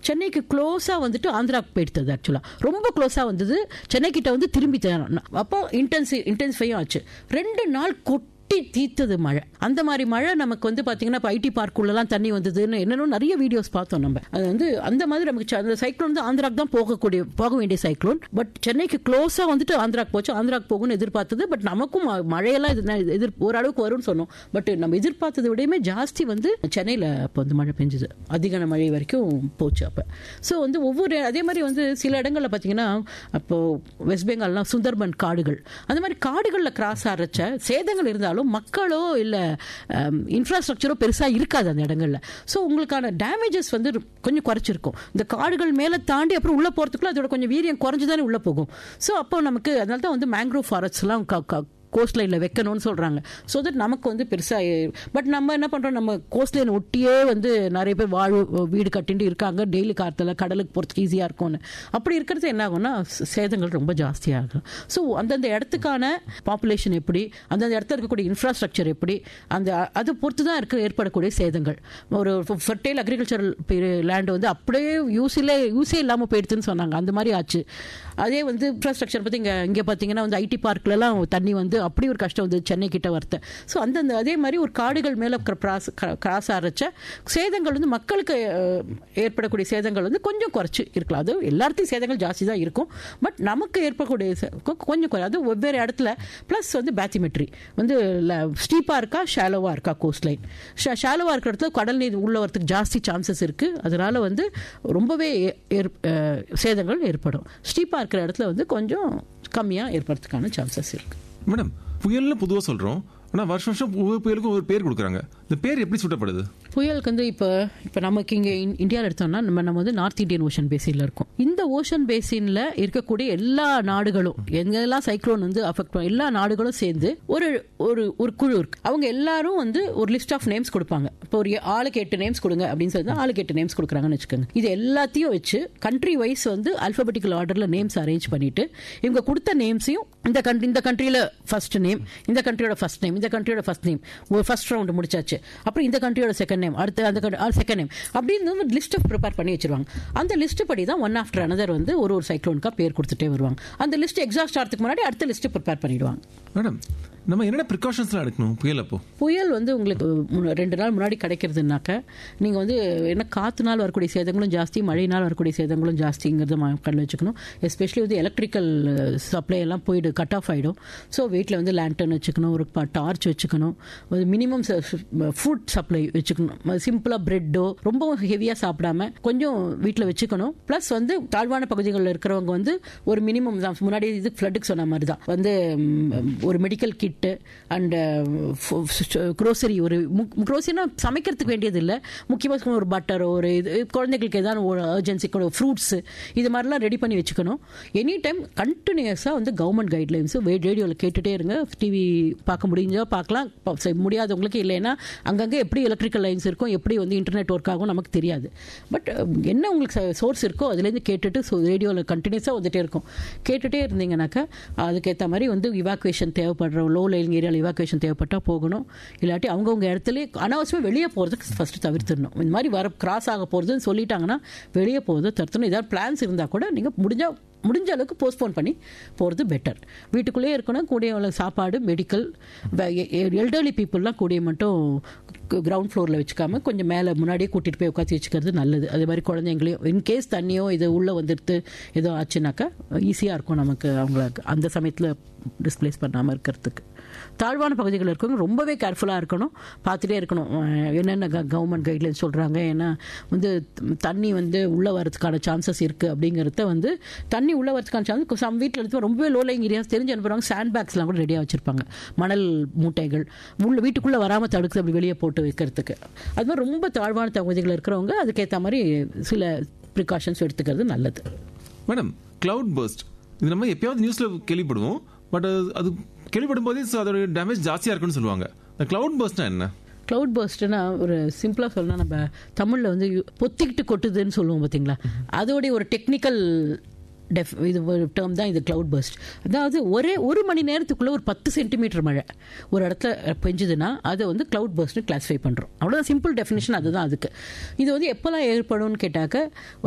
சென்னைக்கு க்ளோஸா வந்துட்டு ஆந்திராக்கு போயிடுது ஆக்சுவலா ரொம்ப க்ளோஸா வந்தது சென்னை கிட்ட வந்து திரும்பி தே- அப்போ இன்டென்சி இன்டென்சிஃபையும் ஆச்சு ரெண்டு நாள் கொட்டி தீத்தது மழை அந்த மாதிரி மழை நமக்கு வந்து பாத்தீங்கன்னா இப்போ ஐடி பார்க்குள்ளலாம் தண்ணி வந்ததுன்னு என்னென்ன நிறைய வீடியோஸ் பார்த்தோம் நம்ம அது வந்து அந்த மாதிரி நமக்கு ச- அந்த சைக்ளோன் வந்து ஆந்திராக்கு தான் போகக்கூடிய போக வேண்டிய சைக்ளோன் பட் சென்னைக்கு க்ளோஸா வந்துட்டு ஆந்திராக்கு போச்சு ஆந்திராக்கு போகும்னு எதிர்பார்த்தது பட் நமக்கும் ம- மழையெல்லாம் இது ந- எதிர் ஓரளவுக்கு வரும்னு சொன்னோம் பட் நம்ம எதிர்பார்த்ததை விடையுமே ஜாஸ்தி வந்து சென்னையில் அப்போ வந்து மழை பெஞ்சுது அதிக மழை வரைக்கும் போச்சு அப்போ ஸோ வந்து ஒவ்வொரு அதே மாதிரி வந்து சில இடங்களில் பார்த்தீங்கன்னா அப்போ வெஸ்ட் பெங்கால்லாம் சுந்தர்பன் காடுகள் அந்த மாதிரி காடுகளில் கிராஸ் ஆரச்ச சேதங்கள் இருந்தாலும் மக்களோ இல்லை இன்ஃப்ராஸ்ட்ரக்சரோ பெருசாக இருக்காது அந்த இடங்கள்ல ஸோ உங்களுக்கான டேமேஜஸ் வந்து கொஞ்சம் குறைச்சிருக்கும் இந்த காடுகள் மேலே தாண்டி அப்புறம் உள்ளே போகிறதுக்குள்ள அதோட கொஞ்சம் வீரியம் குறைஞ்சு தானே உள்ளே போகும் ஸோ அப்போ நமக்கு அதனால தான் வந்து மேங்க்ரோவ் ஃபாரஸ்ட்லாம் கோஸ்ட் லைனில் வைக்கணும்னு சொல்கிறாங்க ஸோ தட் நமக்கு வந்து பெருசாக பட் நம்ம என்ன பண்ணுறோம் நம்ம கோஸ்ட் லைன் ஒட்டியே வந்து நிறைய பேர் வாழ் வீடு கட்டிட்டு இருக்காங்க டெய்லி காற்றுல கடலுக்கு போகிறதுக்கு ஈஸியாக இருக்கும்னு அப்படி இருக்கிறது என்ன ஆகும்னா ச- சேதங்கள் ரொம்ப ஜாஸ்தியாகும் ஸோ அந்தந்த இடத்துக்கான பாப்புலேஷன் எப்படி அந்தந்த இடத்துல இருக்கக்கூடிய இன்ஃப்ராஸ்ட்ரக்சர் எப்படி அந்த அதை பொறுத்து தான் இருக்க ஏற்படக்கூடிய சேதங்கள் ஒரு ஃபர்டைல் அக்ரிகல்ச்சரல் லேண்ட் வந்து அப்படியே யூஸிலே யூஸே இல்லாமல் போயிடுதுன்னு சொன்னாங்க அந்த மாதிரி ஆச்சு அதே வந்து இன்ஃப்ராஸ்ட்ரக்சர் பற்றி இங்கே இங்கே பார்த்தீங்கன்னா வந்து ஐடி பார்க்லலாம் தண்ணி வந்து அப்படி ஒரு கஷ்டம் வந்து சென்னை கிட்ட வரத்த ஸோ அந்தந்த அதே மாதிரி ஒரு காடுகள் மேலே கிராஸ் கிராஸ் ஆரச்ச சேதங்கள் வந்து மக்களுக்கு அஹ், ஏற்படக்கூடிய சேதங்கள் வந்து கொஞ்சம் குறைச்சி இருக்கலாம் அது எல்லாத்தையும் சேதங்கள் ஜாஸ்தி தான் இருக்கும் பட் நமக்கு ஏற்படக்கூடிய சே- கொ- கொஞ்சம் குறை அது வெவ்வேறு இடத்துல ப்ளஸ் வந்து பேத்திமெட்ரி வந்து ஸ்டீப்பாக இருக்கா ஷாலோவாக இருக்கா கோஸ்ட் லைன் ஷாலோவாக இருக்கிற இடத்துல கடல் நீர் உள்ள வரதுக்கு ஜாஸ்தி சான்சஸ் இருக்குது அதனால வந்து ரொம்பவே ஏ- ஏற்- அஹ், சேதங்கள் ஏற்படும் ஸ்டீப்பாக இருக்கிற இடத்துல வந்து கொஞ்சம் கம்மியாக ஏற்படுறதுக்கான சான்சஸ் இருக்குது மேடம் புயல்னு பொதுவாக சொல்றோம் ஆனா வருஷம் வருஷம் ஒவ்வொரு புயலுக்கும் ஒரு பேர் கொடுக்குறாங்க இந்த பேர் எப்படி சுட்டப்படுது புயலுக்கு வந்து இப்போ இப்போ நமக்கு இங்கே இந்தியாவில் எடுத்தோம்னா நம்ம நம்ம வந்து நார்த் இந்தியன் ஓஷன் பேசினில் இருக்கோம் இந்த ஓஷன் பேசினில் இருக்கக்கூடிய எல்லா நாடுகளும் எங்கெல்லாம் சைக்ளோன் வந்து அஃபெக்ட் பண்ணும் எல்லா நாடுகளும் சேர்ந்து ஒரு ஒரு ஒரு குழு இருக்கு அவங்க எல்லாரும் வந்து ஒரு லிஸ்ட் ஆஃப் நேம்ஸ் கொடுப்பாங்க இப்போ ஒரு ஆளுக்கு எட்டு நேம்ஸ் கொடுங்க அப்படின்னு சொல்லி தான் ஆளுக்கு எட்டு நேம்ஸ் கொடுக்குறாங்கன்னு வச்சுக்கோங்க இது எல்லாத்தையும் வச்சு கண்ட்ரி வைஸ் வந்து அல்பபெட்டிக்கல் ஆர்டரில் நேம்ஸ் அரேஞ்ச் பண்ணிட்டு இவங்க கொடுத்த நேம்ஸையும் இந்த கண்ட்ரி இந்த கண்ட்ரியில் ஃபர்ஸ்ட் நேம் இந்த கண்ட்ரியோட ஃபர்ஸ்ட் நேம் இந்த கண்ட்ரியோட ஃபர்ஸ்ட் நேம் ஒரு ஃபர்ஸ்ட் ரவுண்ட் முடிச்சாச்சு அப்புறம் இந்த கண்ட்ரியோட செகண்ட் நேம் அடுத்து அந்த செகண்ட் நேம் அப்படின்னு லிஸ்ட் ப்ரிப்பேர் பண்ணி வச்சிருவாங்க அந்த லிஸ்ட் படி தான் ஒன் ஆஃப்டர் அனதர் வந்து ஒரு ஒரு சைக்ளோனுக்கா பேர் கொடுத்துட்டே வருவாங்க அந்த லிஸ்ட் எக்ஸாஸ்ட் ஆகிறதுக்கு முன்னாடி அடுத்த லிஸ்ட் ப்ரிப்பேர் பண்ணிடுவாங்க மேடம் நம்ம என்னென்ன ப்ரிகாஷன்ஸ்லாம் எடுக்கணும் புயல் அப்போ புயல் வந்து உங்களுக்கு முன்ன- ரெண்டு நாள் முன்னாடி கிடைக்கிறதுனாக்க நீங்கள் வந்து என்ன காற்றுனால் வரக்கூடிய சேதங்களும் ஜாஸ்தி மழையினால் வரக்கூடிய சேதங்களும் ஜாஸ்திங்கிறத கண்ணில் வச்சுக்கணும் எஸ்பெஷலி வந்து எலக்ட்ரிக்கல் சப்ளை எல்லாம் போயிடு கட் ஆஃப் ஆகிடும் ஸோ வீட்டில் வந்து லேண்டன் வச்சுக்கணும் ஒரு டார்ச் வச்சுக்கணும் ஒரு மினிமம் ஃபுட் சப்ளை வச்சுக்கணும் சிம்பிளாக ப்ரெட்டோ ரொம்ப ஹெவியாக சாப்பிடாம கொஞ்சம் வீட்டில் வச்சுக்கணும் ப்ளஸ் வந்து தாழ்வான பகுதிகளில் இருக்கிறவங்க வந்து ஒரு மினிமம் தான் முன்னாடி இது ஃப்ளட்டுக்கு சொன்ன மாதிரி தான் வந்து ம், ஒரு மெடிக்கல் கிட்டு அண்ட் க்ரோசரி ஒரு க்ரோசரினா சமைக்கிறதுக்கு வேண்டியது இல்லை முக்கியமாக ஒரு பட்டர் ஒரு இது குழந்தைகளுக்கு ஏதாவது ஒரு அர்ஜென்சிக்கு ஒரு ஃப்ரூட்ஸு இது மாதிரிலாம் ரெடி பண்ணி வச்சுக்கணும் எனி டைம் கண்டினியூஸாக வந்து கவர்மெண்ட் கைட்லைன்ஸு ரேடியோவில் கேட்டுகிட்டே இருங்க டிவி பார்க்க முடிஞ்சா பார்க்கலாம் ப- சரி, முடியாதவங்களுக்கு இல்லைன்னா அங்கங்கே எப்படி எலக்ட்ரிக்கல் லைன்ஸ் இருக்கும் எப்படி வந்து இன்டர்நெட் ஒர்க் ஆகும் நமக்கு தெரியாது பட் என்ன உங்களுக்கு சோர்ஸ் இருக்கோ அதுலேருந்து கேட்டுட்டு ஸோ ரேடியோவில் கண்டினியூஸாக வந்துட்டே இருக்கும் கேட்டுட்டே இருந்தீங்கன்னாக்கா அதுக்கேற்ற மாதிரி வந்து இவாக்குவேஷன் தேவைப்படுற லோ லைன் ஏரியாவில் இவாக்குவேஷன் தேவைப்பட்டால் போகணும் இல்லாட்டி அவங்கவுங்க இடத்துல அனாவசியமாக வெளியே போகிறதுக்கு ஃபஸ்ட்டு தவிர்த்துடணும் இந்த மாதிரி வர கிராஸ் ஆக போகிறதுன்னு சொல்லிட்டாங்கன்னா வெளியே போகிறத தடுத்துணும் ஏதாவது பிளான்ஸ் இருந்தால் கூட நீங்கள் முடிஞ்சால் முடிஞ்ச அளவுக்கு போஸ்ட்போன் பண்ணி போகிறது பெட்டர் வீட்டுக்குள்ளேயே இருக்கணும் கூடிய அளவு சாப்பாடு மெடிக்கல் எல்டர்லி பீப்புளெலாம் கூடிய மட்டும் கிரவுண்ட் ஃப்ளோரில் வச்சுக்காம கொஞ்சம் மேலே முன்னாடியே கூட்டிகிட்டு போய் உட்காந்து வச்சுக்கிறது நல்லது அதே மாதிரி குழந்தைங்களையும் இன்கேஸ் தண்ணியோ இது உள்ளே வந்துடுத்து ஏதோ ஆச்சுனாக்கா ஈஸியாக இருக்கும் நமக்கு அவங்கள அந்த சமயத்தில் டிஸ்பிளேஸ் பண்ணாமல் இருக்கிறதுக்கு தாழ்வான பகுதிகளில் இருக்கவங்க ரொம்பவே கேர்ஃபுல்லாக இருக்கணும் பார்த்துட்டே இருக்கணும் அஹ் என்னென்ன கவர்மெண்ட் கைட்லைன்ஸ் சொல்கிறாங்க ஏன்னா வந்து தண்ணி வந்து உள்ளே வரதுக்கான சான்சஸ் இருக்குது அப்படிங்கிறத வந்து தண்ணி உள்ளே வரதுக்கான சான்ஸ் சம் வீட்டில் இருந்து ரொம்பவே லோ லைங் ஏரியாஸ் தெரிஞ்சு அனுப்புகிறாங்க சாண்ட் பேக்ஸ்லாம் கூட ரெடியாக வச்சுருப்பாங்க மணல் மூட்டைகள் உள்ள வீட்டுக்குள்ளே வராமல் தடுத்து அப்படி வெளியே போட்டு வைக்கிறதுக்கு அது மாதிரி ரொம்ப தாழ்வான பகுதிகளில் இருக்கிறவங்க அதுக்கேற்ற மாதிரி சில ப்ரிகாஷன்ஸ் எடுத்துக்கிறது நல்லது மேடம் கிளவுட் பர்ஸ்ட் இது நம்ம எப்பயாவது நியூஸ்ல கேள்விப்படுவோம் பட் அது கேள்விப்படும் போதே so அதோட டேமேஜ் ஜாஸ்தியா இருக்குன்னு சொல்லுவாங்க இந்த கிளவுட் பர்ஸ்ட்னா என்ன க்ளவுட் பர்ஸ்ட்னா ஒரு சிம்பிளாக சொல்லணும் நம்ம தமிழில் வந்து யு- பொத்திக்கிட்டு கொட்டுதுன்னு சொல்லுவோம் பார்த்தீங்களா அதோடைய ஒரு டெக்னிக்கல் டெஃப் இது ஒரு டேர்ம் தான் இது க்ளவுட் பர்ஸ்ட் அதாவது ஒரே ஒரு மணி நேரத்துக்குள்ளே ஒரு பத்து சென்டிமீட்டர் மழை ஒரு இடத்துல பெஞ்சுதுன்னா அதை வந்து க்ளவுட் பர்ஸ்ட்னு கிளாஸிஃபை பண்ணுறோம் அவ்வளோதான் சிம்பிள் டெஃபினேஷன் அதுதான் அதுக்கு இது வந்து எப்போல்லாம் ஏற்படும்னு கேட்டாக்க